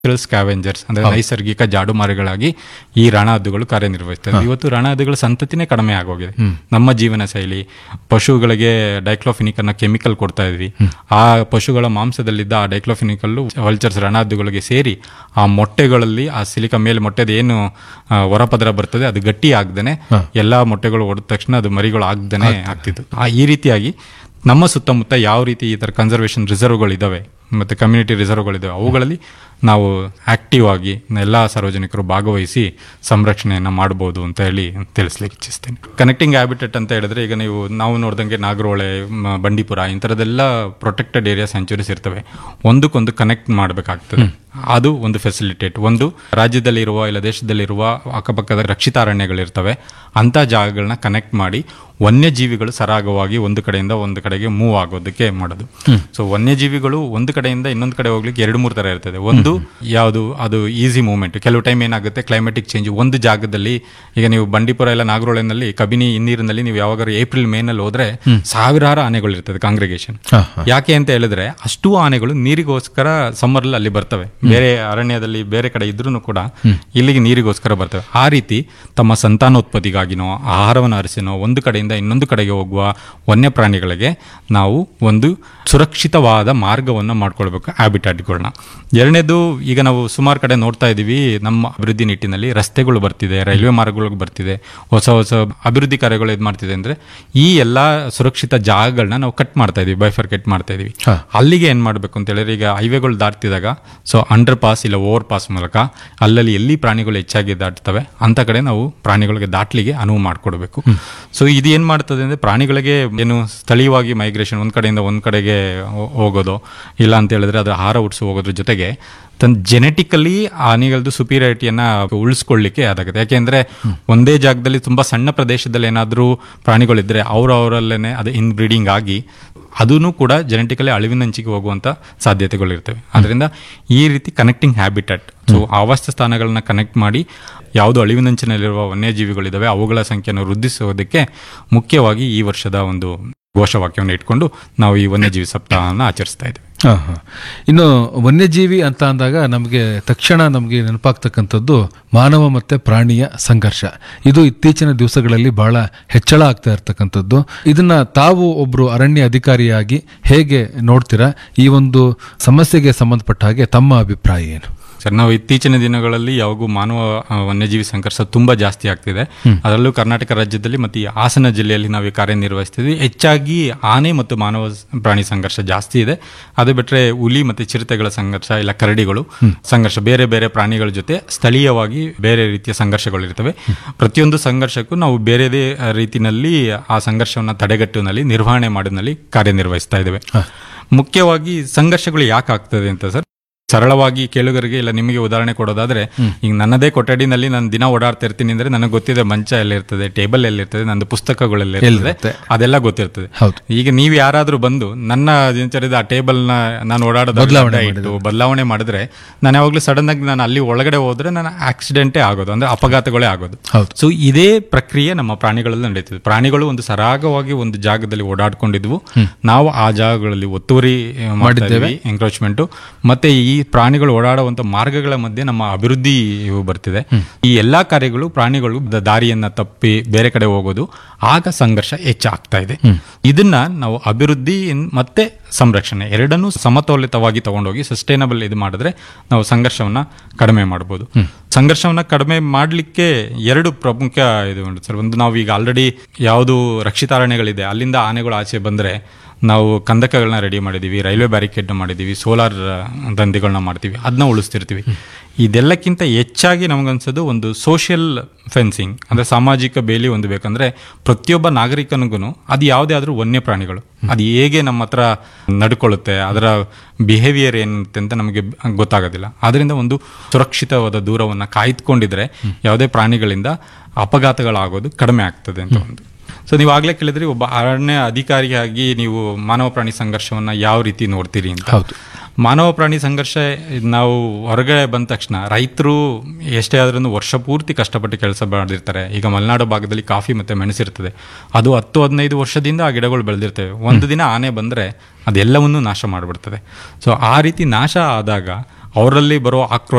Scavengers ಅಂದ್ರೆ ನೈಸರ್ಗಿಕ ಜಾಡುಮಾರಿಗಳಾಗಿ ಈ ರಣಹದ್ದುಗಳು ಕಾರ್ಯನಿರ್ವಹಿಸ್ತವೆ ಇವತ್ತು ರಣಹದ್ದುಗಳ ಸಂತತಿನೇ ಕಡಿಮೆ ಆಗೋಗಿದೆ ನಮ್ಮ ಜೀವನ ಶೈಲಿ ಪಶುಗಳಿಗೆ ಡೈಕ್ಲೋಫಿನಿಕ್ ಅನ್ನೋ ಕೆಮಿಕಲ್ ಕೊಡ್ತಾ ಇದ್ವಿ ಆ ಪಶುಗಳ ಮಾಂಸದಲ್ಲಿದ್ದ ಆ ಡೈಕ್ಲೋಫಿನಿಕಲ್ ವಲ್ಚರ್ಸ್ ರಣಹದ್ದುಗಳಿಗೆ ಸೇರಿ ಆ ಮೊಟ್ಟೆಗಳಲ್ಲಿ ಆ ಸಿಲಿಕ ಮೇಲೆ ಮೊಟ್ಟೆದ ಏನು ಆ, ಹೊರಪದರ ಬರ್ತದೆ ಅದು ಗಟ್ಟಿ ಆಗ್ದೇನೆ ಎಲ್ಲಾ ಮೊಟ್ಟೆಗಳು ಹೊಡೆದ ತಕ್ಷಣ ಅದು ಮರಿಗಳು ಆಗ್ದೇನೆ ಆಗ್ತಿತ್ತು ಆ ಈ ರೀತಿಯಾಗಿ ನಮ್ಮ ಸುತ್ತಮುತ್ತ ಯಾವ ರೀತಿ ಈ ಥರ ಕನ್ಸರ್ವೇಷನ್ ರಿಸರ್ವ್ಗಳು ಇದಾವೆ ಮತ್ತು ಕಮ್ಯುನಿಟಿ ರಿಸರ್ವ್ಗಳಿದ್ದಾವೆ ಅವುಗಳಲ್ಲಿ ನಾವು ಆಕ್ಟಿವ್ ಆಗಿ ಎಲ್ಲ ಸಾರ್ವಜನಿಕರು ಭಾಗವಹಿಸಿ ಸಂರಕ್ಷಣೆಯನ್ನು ಮಾಡ್ಬೋದು ಅಂತ ಹೇಳಿ ತಿಳಿಸ್ಲಿಕ್ಕೆ ಇಚ್ಛಿಸ್ತೇನೆ ಕನೆಕ್ಟಿಂಗ್ ಹ್ಯಾಬಿಟೆಟ್ ಅಂತ ಹೇಳಿದ್ರೆ ಈಗ ನೀವು ನಾವು ನೋಡ್ದಂಗೆ ನಾಗರೋಳೆ ಮ, ಬಂಡೀಪುರ ಇಂಥರದೆಲ್ಲ ಪ್ರೊಟೆಕ್ಟೆಡ್ ಏರಿಯಾ ಸೆಂಚುರೀಸ್ ಇರ್ತವೆ ಒಂದಕ್ಕೊಂದು ಕನೆಕ್ಟ್ ಮಾಡಬೇಕಾಗ್ತದೆ ಅದು ಒಂದು ಫೆಸಿಲಿಟೇಟ್ ಒಂದು ರಾಜ್ಯದಲ್ಲಿರುವ ಇಲ್ಲ ದೇಶದಲ್ಲಿರುವ ಅಕ್ಕಪಕ್ಕದ ರಕ್ಷಿತ ಅರಣ್ಯಗಳಿರ್ತವೆ ಅಂಥ ಜಾಗಗಳನ್ನ ಕನೆಕ್ಟ್ ಮಾಡಿ ವನ್ಯಜೀವಿಗಳು ಸರಾಗವಾಗಿ ಒಂದು ಕಡೆಯಿಂದ ಒಂದು ಕಡೆಗೆ ಮೂವ್ ಆಗೋದಕ್ಕೆ ಮಾಡೋದು ಸೊ ವನ್ಯಜೀವಿಗಳು ಒಂದು ಕಡೆಯಿಂದ ಇನ್ನೊಂದು ಕಡೆ ಹೋಗ್ಲಿಕ್ಕೆ ಎರಡು ಮೂರು ತರ ಇರ್ತದೆ ಒಂದು ಯಾವುದು ಅದು ಈಸಿ ಮೂವ್ಮೆಂಟ್ ಕೆಲವು ಟೈಮ್ ಏನಾಗುತ್ತೆ ಕ್ಲೈಮೆಟಿಕ್ ಚೇಂಜ್ ಒಂದು ಜಾಗದಲ್ಲಿ ಈಗ ನೀವು ಬಂಡೀಪುರ ಎಲ್ಲ ನಾಗರೋಳೆನಲ್ಲಿ ಕಬಿನಿ ಹಿನ್ನೀರಿನಲ್ಲಿ ನೀವು ಯಾವಾಗಾರು ಏಪ್ರಿಲ್ ಮೇನಲ್ಲಿ ಹೋದ್ರೆ ಸಾವಿರಾರು ಆನೆಗಳು ಇರ್ತದೆ ಕಾಂಗ್ರಿಗೇಷನ್ ಹಾ, ಹಾ. ಯಾಕೆ ಅಂತ ಹೇಳಿದ್ರೆ ಅಷ್ಟು ಆನೆಗಳು ನೀರಿಗೋಸ್ಕರ ಸಮ್ಮರ್ ಅಲ್ಲಿ ಬರ್ತವೆ ಬೇರೆ ಅರಣ್ಯದಲ್ಲಿ ಬೇರೆ ಕಡೆ ಇದ್ರೂ ಕೂಡ ಇಲ್ಲಿಗೆ ನೀರಿಗೋಸ್ಕರ ಬರ್ತವೆ ಆ ರೀತಿ ತಮ್ಮ ಸಂತಾನೋತ್ಪತ್ತಿಗಾಗಿನೋ ಆಹಾರವನ್ನು ಅರಸಿನೋ ಒಂದು ಕಡೆಯಿಂದ ಇನ್ನೊಂದು ಕಡೆಗೆ ಹೋಗುವ ವನ್ಯಪ್ರಾಣಿಗಳಿಗೆ ನಾವು ಒಂದು ಸುರಕ್ಷಿತವಾದ ಮಾರ್ಗವನ್ನು ಮಾಡ್ಕೊಳ್ಬೇಕು ಹ್ಯಾಬಿಟ್ಯಾಟ್ಗಳನ್ನ ಎರಡನೇದು ಈಗ ನಾವು ಸುಮಾರು ಕಡೆ ನೋಡ್ತಾ ಇದ್ದೀವಿ ನಮ್ಮ ಅಭಿವೃದ್ಧಿ ನಿಟ್ಟಿನಲ್ಲಿ ರಸ್ತೆಗಳು ಬರ್ತಿದೆ ರೈಲ್ವೆ ಮಾರ್ಗಗಳು ಬರ್ತಿದೆ ಹೊಸ ಹೊಸ ಅಭಿವೃದ್ಧಿ ಕಾರ್ಯಗಳು ಇದು ಮಾಡ್ತಿದೆ ಅಂದ್ರೆ ಈ ಎಲ್ಲ ಸುರಕ್ಷಿತ ಜಾಗಗಳನ್ನ ನಾವು ಕಟ್ ಮಾಡ್ತಾ ಇದೀವಿ ಬೈಫರ್ಕೇಟ್ ಮಾಡ್ತಾ ಇದೀವಿ ಹಾ. ಅಲ್ಲಿಗೆ ಏನ್ ಮಾಡಬೇಕು ಅಂತ ಹೇಳಿದ್ರೆ ಈಗ ಹೈವೇಗಳು ದಾಟ್ತಿದಾಗ ಸೊ ಅಂಡರ್ ಪಾಸ್ ಇಲ್ಲ ಓವರ್ ಪಾಸ್ ಮೂಲಕ ಅಲ್ಲಲ್ಲಿ ಎಲ್ಲಿ ಪ್ರಾಣಿಗಳು ಹೆಚ್ಚಾಗಿ ದಾಟ್ತವೆ ಅಂತ ಕಡೆ ನಾವು ಪ್ರಾಣಿಗಳಿಗೆ ದಾಟ್ಲಿಗೆ ಅನುವು ಮಾಡಿಕೊಡ್ಬೇಕು ಸೊ ಇದು ಏನ್ ಮಾಡ್ತದೆ ಅಂದ್ರೆ ಪ್ರಾಣಿಗಳಿಗೆ ಏನು ಸ್ಥಳೀಯವಾಗಿ ಮೈಗ್ರೇಷನ್ ಒಂದ್ ಕಡೆಯಿಂದ ಒಂದ್ ಕಡೆಗೆ ಹೋ- ಹೋಗೋದು ಇಲ್ಲ ಅಂತ ಹೇಳಿದ್ರೆ ಅದು ಆಹಾರ ಹುಟ್ಟಿಸಿ ಹೋಗೋದ್ರ ಜೊತೆಗೆ ತನ್ನ ಜೆನೆಟಿಕಲಿ ಆನೆಗಳದ್ದು ಸುಪೀರಿಯಾರಿಟಿಯನ್ನ ಉಳಿಸ್ಕೊಳ್ಳಿಕ್ಕೆ ಅದಾಗುತ್ತೆ ಯಾಕೆಂದ್ರೆ ಒಂದೇ ಜಾಗದಲ್ಲಿ ತುಂಬಾ ಸಣ್ಣ ಪ್ರದೇಶದಲ್ಲಿ ಏನಾದರೂ ಪ್ರಾಣಿಗಳಿದ್ರೆ ಅವರವರಲ್ಲೇನೆ ಅದು ಇನ್ ಬ್ರೀಡಿಂಗ್ ಆಗಿ ಅದೂ ಕೂಡ ಜೆನೆಟಿಕಲಿ ಅಳಿವಿನಂಚಿಗೆ ಹೋಗುವಂತ ಸಾಧ್ಯತೆಗಳಿರ್ತವೆ ಅದರಿಂದ ಈ ರೀತಿ ಕನೆಕ್ಟಿಂಗ್ ಹ್ಯಾಬಿಟಟ್ ಸೊ ಆವಾಸ ಸ್ಥಾನಗಳನ್ನ ಕನೆಕ್ಟ್ ಮಾಡಿ ಯಾವುದು ಅಳಿವಿನಂಚಿನಲ್ಲಿರುವ ವನ್ಯಜೀವಿಗಳಿದಾವೆ ಅವುಗಳ ಸಂಖ್ಯೆಯನ್ನು ವೃದ್ಧಿಸೋದಕ್ಕೆ ಮುಖ್ಯವಾಗಿ ಈ ವರ್ಷದ ಒಂದು ಘೋಷವಾಕ್ಯವನ್ನು ಇಟ್ಕೊಂಡು ನಾವು ಈ ವನ್ಯಜೀವಿ ಸಪ್ತಾಹವನ್ನು ಆಚರಿಸ್ತಾ ಇದ್ದೇವೆ ಹಾ, ಹಾ. ಇನ್ನು ವನ್ಯಜೀವಿ ಅಂತ ಅಂದಾಗ ನಮಗೆ ತಕ್ಷಣ ನಮಗೆ ನೆನಪಾಗ್ತಕ್ಕಂಥದ್ದು ಮಾನವ ಮತ್ತೆ ಪ್ರಾಣಿಯ ಸಂಘರ್ಷ ಇದು ಇತ್ತೀಚಿನ ದಿವಸಗಳಲ್ಲಿ ಬಹಳ ಹೆಚ್ಚಳ ಆಗ್ತಾ ಇರ್ತಕ್ಕಂಥದ್ದು ಇದನ್ನ ತಾವು ಒಬ್ರು ಅರಣ್ಯ ಅಧಿಕಾರಿಯಾಗಿ ಹೇಗೆ ನೋಡ್ತೀರಾ ಈ ಒಂದು ಸಮಸ್ಯೆಗೆ ಸಂಬಂಧಪಟ್ಟ ಹಾಗೆ ತಮ್ಮ ಅಭಿಪ್ರಾಯ ಏನು ಸರ್ ನಾವು ಇತ್ತೀಚಿನ ದಿನಗಳಲ್ಲಿ ಯಾವಾಗೂ ಮಾನವ ಆ, ವನ್ಯಜೀವಿ ಸಂಘರ್ಷ ತುಂಬಾ ಜಾಸ್ತಿ ಆಗ್ತಿದೆ ಅದರಲ್ಲೂ ಕರ್ನಾಟಕ ರಾಜ್ಯದಲ್ಲಿ ಮತ್ತು ಈ ಹಾಸನ ಜಿಲ್ಲೆಯಲ್ಲಿ ನಾವು ಈ ಕಾರ್ಯನಿರ್ವಹಿಸ್ತಿದ್ವಿ ಹೆಚ್ಚಾಗಿ ಆನೆ ಮತ್ತು ಮಾನವ ಸ್- ಪ್ರಾಣಿ ಸಂಘರ್ಷ ಜಾಸ್ತಿ ಇದೆ ಅದು ಬಿಟ್ರೆ ಹುಲಿ ಮತ್ತು ಚಿರತೆಗಳ ಸಂಘರ್ಷ ಇಲ್ಲ ಕರಡಿಗಳು ಸಂಘರ್ಷ ಬೇರೆ ಬೇರೆ ಪ್ರಾಣಿಗಳ ಜೊತೆ ಸ್ಥಳೀಯವಾಗಿ ಬೇರೆ ರೀತಿಯ ಸಂಘರ್ಷಗಳಿರ್ತವೆ ಪ್ರತಿಯೊಂದು ಸಂಘರ್ಷಕ್ಕೂ ನಾವು ಬೇರೆದೇ ರೀತಿನಲ್ಲಿ ಆ ಸಂಘರ್ಷವನ್ನು ತಡೆಗಟ್ಟುವಲ್ಲಿ ನಿರ್ವಹಣೆ ಮಾಡೋದ್ರಲ್ಲಿ ಕಾರ್ಯನಿರ್ವಹಿಸ್ತಾ ಇದ್ದೇವೆ ಮುಖ್ಯವಾಗಿ ಸಂಘರ್ಷಗಳು ಯಾಕೆ ಆಗ್ತದೆ ಅಂತ ಸರ್ ಸರಳವಾಗಿ ಕೇಳುಗರಿಗೆ ಇಲ್ಲ ನಿಮಗೆ ಉದಾಹರಣೆ ಕೊಡೋದಾದ್ರೆ ಈಗ ನನ್ನದೇ ಕೊಠಡಿನಲ್ಲಿ ನಾನು ದಿನ ಓಡಾಡ್ತಾ ಇರ್ತೀನಿ ಅಂದ್ರೆ ನನಗೆ ಗೊತ್ತಿದೆ ಮಂಚ ಎಲ್ಲಿರ್ತದೆ ಟೇಬಲ್ ಎಲ್ಲಿರ್ತದೆ ನಂದು ಪುಸ್ತಕಗಳೆಲ್ಲ ಎಲ್ಲಿರುತ್ತೆ? ಅದೆಲ್ಲ ಗೊತ್ತಿರ್ತದೆ ಹೌದು. ಈಗ ನೀವು ಯಾರಾದ್ರೂ ಬಂದು ನನ್ನ ದಿನಚರ್ಯದ ಆ ಟೇಬಲ್ ನ ನಾನು ಓಡಾಡೋದು ಬದಲಾವಣೆ ಅಡ್ಡ ಇಟ್ಟು ಬದಲಾವಣೆ ಮಾಡಿದ್ರೆ ನಾನು ಯಾವಾಗಲೂ ಸಡನ್ ಆಗಿ ನಾನು ಅಲ್ಲಿ ಒಳಗಡೆ ಹೋದ್ರೆ ನಾನು ಆಕ್ಸಿಡೆಂಟೇ ಆಗೋದು ಅಂದ್ರೆ ಅಪಘಾತಗಳೇ ಆಗೋದು ಹೌದು. ಸೊ ಇದೇ ಪ್ರಕ್ರಿಯೆ ನಮ್ಮ ಪ್ರಾಣಿಗಳಲ್ಲಿ ನಡೀತದೆ ಪ್ರಾಣಿಗಳು ಒಂದು ಸರಾಗವಾಗಿ ಒಂದು ಜಾಗದಲ್ಲಿ ಓಡಾಡ್ಕೊಂಡಿದ್ವು ನಾವು ಆ ಜಾಗಗಳಲ್ಲಿ ಒತ್ತುವರಿ ಮಾಡಿದ್ದೇವೆ ಎಂಕ್ರೋಚ್ಮೆಂಟ್ ಮತ್ತೆ ಈ ಪ್ರಾಣಿಗಳು ಓಡಾಡುವಂತ ಮಾರ್ಗಗಳ ಮಧ್ಯೆ ನಮ್ಮ ಅಭಿವೃದ್ಧಿ ಇವು ಬರ್ತಿದೆ ಈ ಎಲ್ಲಾ ಕಾರ್ಯಗಳು ಪ್ರಾಣಿಗಳು ದ- ದಾರಿಯನ್ನ ತಪ್ಪಿ ಬೇರೆ ಕಡೆ ಹೋಗೋದು ಆಗ ಸಂಘರ್ಷ ಹೆಚ್ಚಾಗ್ತಾ ಇದೆ ಇದನ್ನ ನಾವು ಅಭಿವೃದ್ಧಿ ಇನ್- ಮತ್ತೆ ಸಂರಕ್ಷಣೆ ಎರಡನ್ನೂ ಸಮತೋಲಿತವಾಗಿ ತಗೊಂಡೋಗಿ ಸಸ್ಟೈನಬಲ್ ಇದು ಮಾಡಿದ್ರೆ ನಾವು ಸಂಘರ್ಷವನ್ನ ಕಡಿಮೆ ಮಾಡಬಹುದು ಸಂಘರ್ಷವನ್ನ ಕಡಿಮೆ ಮಾಡಲಿಕ್ಕೆ ಎರಡು ಪ್ರಮುಖ ಇದು ಉಂಟು ಸರ್ ಒಂದು ನಾವು ಈಗ ಆಲ್ರೆಡಿ ಯಾವುದು ರಕ್ಷಿತಾರಣ್ಯಗಳಿದೆ ಅಲ್ಲಿಂದ ಆನೆಗಳು ಆಚೆ ಬಂದ್ರೆ ನಾವು ಕಂದಕಗಳನ್ನ ರೆಡಿ ಮಾಡಿದೀವಿ ರೈಲ್ವೆ ಬ್ಯಾರಿಕೇಡ್ ಮಾಡಿದೀವಿ ಸೋಲಾರ್ ದಂಧಿಗಳನ್ನ ಮಾಡ್ತೀವಿ ಅದನ್ನ ಉಳಿಸ್ತಿರ್ತೀವಿ ಇದೆಲ್ಲಕ್ಕಿಂತ ಹೆಚ್ಚಾಗಿ ನಮಗನ್ಸೋದು ಒಂದು ಸೋಷಿಯಲ್ ಫೆನ್ಸಿಂಗ್ ಅಂದ್ರೆ ಸಾಮಾಜಿಕ ಬೇಲಿ ಒಂದು ಬೇಕಂದ್ರೆ ಪ್ರತಿಯೊಬ್ಬ ನಾಗರಿಕನಿಗೂ ಅದು ಯಾವುದೇ ಆದ್ರೂ ವನ್ಯ ಪ್ರಾಣಿಗಳು ಅದು ಹೇಗೆ ನಮ್ಮ ಹತ್ರ ನಡ್ಕೊಳ್ಳುತ್ತೆ ಅದರ ಬಿಹೇವಿಯರ್ ಏನಿರುತ್ತೆ ಅಂತ ನಮಗೆ ಗೊತ್ತಾಗೋದಿಲ್ಲ ಆದ್ರಿಂದ ಒಂದು ಸುರಕ್ಷಿತವಾದ ದೂರವನ್ನ ಕಾಯ್ದುಕೊಂಡಿದ್ರೆ ಯಾವುದೇ ಪ್ರಾಣಿಗಳಿಂದ ಅಪಘಾತಗಳಾಗೋದು ಕಡಿಮೆ ಆಗ್ತದೆ ಅಂತ ಒಂದು ಸೊ ನೀವು ಆಗ್ಲೇ ಕೇಳಿದ್ರಿ ಒಬ್ಬ ಅರಣ್ಯ ಅಧಿಕಾರಿಯಾಗಿ ನೀವು ಮಾನವ ಪ್ರಾಣಿ ಸಂಘರ್ಷವನ್ನ ಯಾವ ರೀತಿ ನೋಡ್ತೀರಿ ಅಂತ ಹೌದು. ಮಾನವ ಪ್ರಾಣಿ ಸಂಘರ್ಷ ನಾವು ಹೊರಗಡೆ ಬಂದ ತಕ್ಷಣ ರೈತರು ಎಷ್ಟೇ ಆದ್ರೂ ವರ್ಷ ಪೂರ್ತಿ ಕಷ್ಟಪಟ್ಟು ಕೆಲಸ ಮಾಡಿರ್ತಾರೆ ಈಗ ಮಲೆನಾಡು ಭಾಗದಲ್ಲಿ ಕಾಫಿ ಮತ್ತೆ ಮೆಣಸಿರ್ತದೆ ಅದು ಹತ್ತು ಹದಿನೈದು ವರ್ಷದಿಂದ ಆ ಗಿಡಗಳು ಬೆಳೆದಿರ್ತವೆ ಒಂದು ದಿನ ಆನೆ ಬಂದ್ರೆ ಅದೆಲ್ಲವನ್ನೂ ನಾಶ ಮಾಡಿಬಿಡ್ತದೆ ಸೊ ಆ ರೀತಿ ನಾಶ ಆದಾಗ ಅವರಲ್ಲಿ ಬರೋ ಆಕ್ರೋಶ